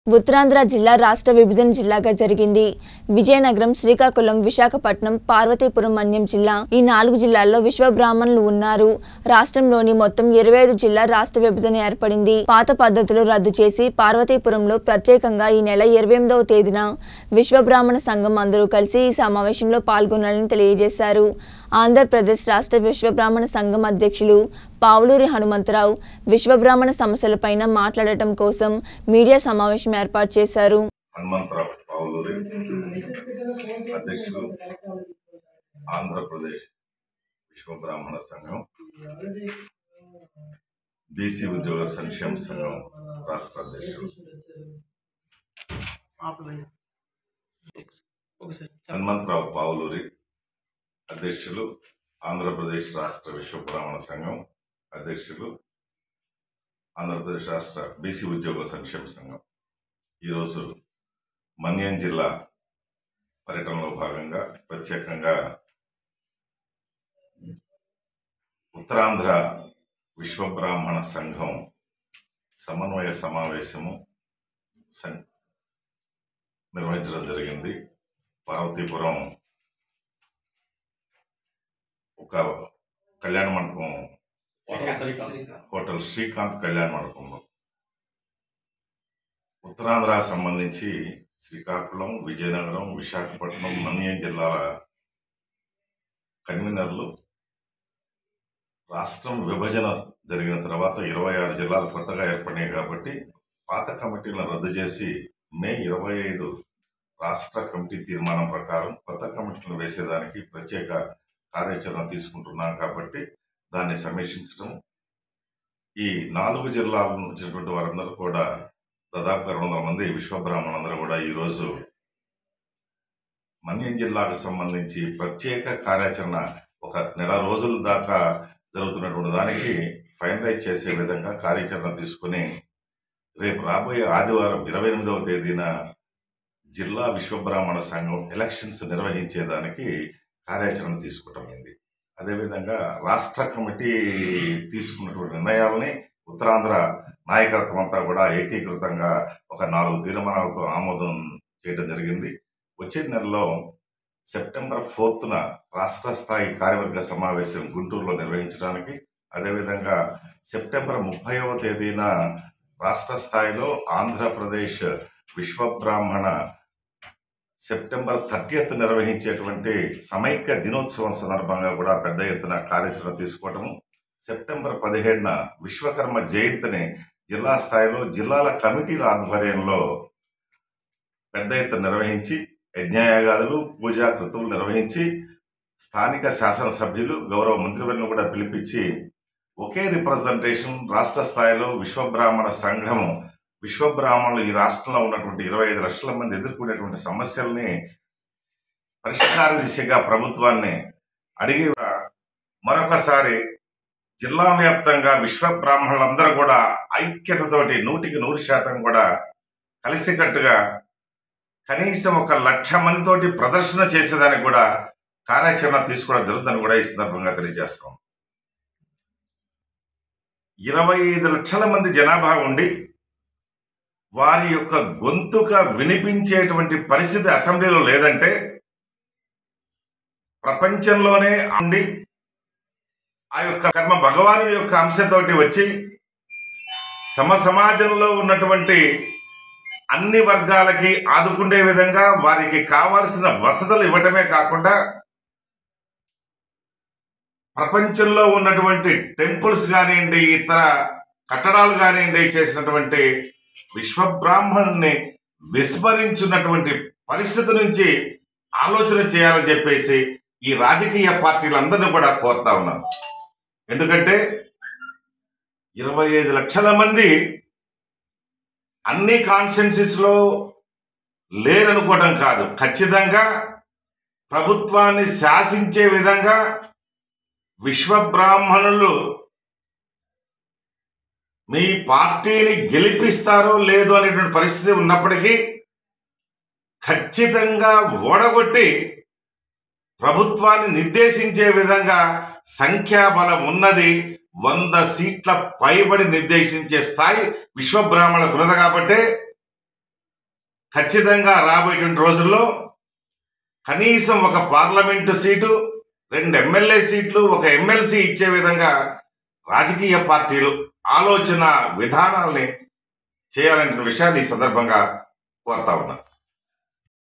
ఉత్తరాంధ్ర జిల్లా రాష్ట్ర విభజన జిల్లాగా జరిగింది విజయనగరం శ్రీకాకుళం విశాఖపట్నం పార్వతీపురం మన్యం జిల్లా ఈ నాలుగు జిల్లాల్లో విశ్వ బ్రాహ్మణులు ఉన్నారు రాష్ట్రంలోని మొత్తం ఇరవై ఐదు జిల్లా రాష్ట్ర విభజన ఏర్పడింది పాత పద్ధతులు రద్దు చేసి పార్వతీపురంలో ప్రత్యేకంగా ఈ నెల ఇరవై ఎనిమిదవ తేదీన విశ్వ బ్రాహ్మణ సంఘం అందరూ కలిసి ఈ సమావేశంలో పాల్గొనాలని తెలియజేశారు ఆంధ్రప్రదేశ్ రాష్ట్ర విశ్వ బ్రాహ్మణ సంఘం అధ్యక్షులు పావులూరి హనుమంతరావు విశ్వ బ్రాహ్మణ సమస్యలపైన మాట్లాడటం కోసం మీడియా సమావేశం ఏర్పాటు చేశారు హనుమంతరావు పావులూరి అధ్యక్షులు ఆంధ్రప్రదేశ్ విశ్వ బ్రాహ్మణ సంఘం బీసీ ఉద్యోగ సంక్షేమ సంఘం రాష్ట్ర అధ్యక్షులు హనుమంతరావు పావులూరి అధ్యక్షులు ఆంధ్రప్రదేశ్ రాష్ట్ర విశ్వ బ్రాహ్మణ సంఘం అధ్యక్షులు ఆంధ్రప్రదేశ్ రాష్ట్ర బీసీ ఉద్యోగ సంక్షేమ సంఘం ఈరోజు మన్యం జిల్లా పర్యటనలో భాగంగా ప్రత్యేకంగా ఉత్తరాంధ్ర విశ్వ బ్రాహ్మణ సంఘం సమన్వయ సమావేశము సం- నిర్వహించడం జరిగింది పార్వతీపురం ఒక కళ్యాణ మండపం హోటల్ శ్రీకాంత్ కళ్యాణ మండపంలో ఉత్తరాంధ్ర సంబంధించి శ్రీకాకుళం విజయనగరం విశాఖపట్నం మన్యం జిల్లాల కన్వీనర్లు రాష్ట్రం విభజన జరిగిన తర్వాత ఇరవై ఆరు జిల్లాలు కొత్తగా ఏర్పడినాయి కాబట్టి పాత కమిటీలను రద్దు చేసి మే ఇరవై ఐదు రాష్ట్ర కమిటీ తీర్మానం ప్రకారం కొత్త కమిటీలను వేసేదానికి ప్రత్యేక కార్యాచరణ తీసుకుంటున్నాం కాబట్టి దాన్ని సమీక్షించడం ఈ నాలుగు జిల్లాల నుంచి వచ్చినటువంటి వారందరూ కూడా దాదాపుగా రెండు వందల మంది విశ్వబ్రాహ్మణులందరూ కూడా ఈరోజు మన్యం జిల్లాకు సంబంధించి ప్రత్యేక కార్యాచరణ ఒక నెల రోజుల దాకా జరుగుతున్నటువంటి దానికి ఫైనలైజ్ చేసే విధంగా కార్యాచరణ తీసుకుని రేపు రాబోయే ఆదివారం ఇరవై ఎనిమిదవ తేదీన జిల్లా విశ్వబ్రాహ్మణ సంఘం ఎలక్షన్స్ నిర్వహించేదానికి కార్యాచరణ తీసుకోవటమైంది అదేవిధంగా రాష్ట్ర కమిటీ తీసుకున్నటువంటి నిర్ణయాలని ఉత్తరాంధ్ర నాయకత్వం అంతా కూడా ఏకీకృతంగా ఒక నాలుగు తీర్మానాలతో ఆమోదం చేయడం జరిగింది వచ్చే నెలలో సెప్టెంబర్ ఫోర్త్న రాష్ట్ర స్థాయి కార్యవర్గ సమావేశం గుంటూరులో నిర్వహించడానికి అదేవిధంగా సెప్టెంబర్ ముప్పైవ తేదీన రాష్ట్ర స్థాయిలో ఆంధ్రప్రదేశ్ విశ్వబ్రాహ్మణ సెప్టెంబర్ థర్టీయత్ నిర్వహించేటువంటి సమైక్య దినోత్సవం సందర్భంగా కూడా పెద్ద ఎత్తున కార్యాచరణ తీసుకోవటం సెప్టెంబర్ పదిహేడున విశ్వకర్మ జయంతిని జిల్లా స్థాయిలో జిల్లాల కమిటీల ఆధ్వర్యంలో పెద్ద ఎత్తున నిర్వహించి యజ్ఞయాగాదులు పూజా కృతువులు నిర్వహించి స్థానిక శాసనసభ్యులు గౌరవ మంత్రివర్యులను కూడా పిలిపించి ఒకే రిప్రజెంటేషన్ రాష్ట్ర స్థాయిలో విశ్వబ్రాహ్మణ సంఘము విశ్వబ్రాహ్మణులు ఈ రాష్ట్రంలో ఉన్నటువంటి ఇరవై ఐదు లక్షల మంది ఎదుర్కొనేటువంటి సమస్యల్ని పరిష్కార దిశగా ప్రభుత్వాన్ని అడిగి మరొకసారి జిల్లా వ్యాప్తంగా విశ్వ బ్రాహ్మణులందరూ కూడా ఐక్యతతోటి నూటికి నూరు శాతం కూడా కలిసికట్టుగా కనీసం ఒక లక్ష మందితోటి ప్రదర్శన చేసేదానికి కూడా కార్యాచరణ తీసుకోవడం జరుగుతుందని కూడా ఈ సందర్భంగా తెలియజేస్తాం ఇరవై ఐదు లక్షల మంది జనాభా ఉండి వారి యొక్క గొంతుక వినిపించేటువంటి పరిస్థితి అసెంబ్లీలో లేదంటే ప్రపంచంలోనే ఉండి ఆ యొక్క కర్మ భగవాను యొక్క అంశతోటి వచ్చి సమ సమాజంలో ఉన్నటువంటి అన్ని వర్గాలకి ఆదుకునే విధంగా వారికి కావాల్సిన వసతులు ఇవ్వటమే కాకుండా ప్రపంచంలో ఉన్నటువంటి టెంపుల్స్ కానివ్వండి ఇతర కట్టడాలు కానివ్వండి చేసినటువంటి విశ్వబ్రాహ్మణుని విస్మరించున్నటువంటి పరిస్థితి నుంచి ఆలోచన చేయాలని చెప్పేసి ఈ రాజకీయ పార్టీలందరినీ కూడా కోరుతా ఉన్నాను ఎందుకంటే ఇరవై ఐదు లక్షల మంది అన్ని కాన్స్టిట్యున్సీస్ లో లేరనుకోవడం కాదు ఖచ్చితంగా ప్రభుత్వాన్ని శాసించే విధంగా విశ్వబ్రాహ్మణులు మీ పార్టీని గెలిపిస్తారో లేదో అనేటువంటి పరిస్థితి ఉన్నప్పటికీ ఖచ్చితంగా ఓడగొట్టి ప్రభుత్వాన్ని నిర్దేశించే విధంగా సంఖ్యాబలం ఉన్నది వంద సీట్ల పైబడి నిర్దేశించే స్థాయి విశ్వబ్రాహ్మణులకు ఉన్నది కాబట్టి ఖచ్చితంగా రాబోయేటువంటి రోజుల్లో కనీసం ఒక పార్లమెంటు సీటు రెండు ఎమ్మెల్యే సీట్లు ఒక ఎమ్మెల్సీ ఇచ్చే విధంగా రాజకీయ పార్టీలు ఆలోచన విధానాల్ని చేయాలనే విషయాన్ని ఈ సందర్భంగా కోరుతా ఉన్నా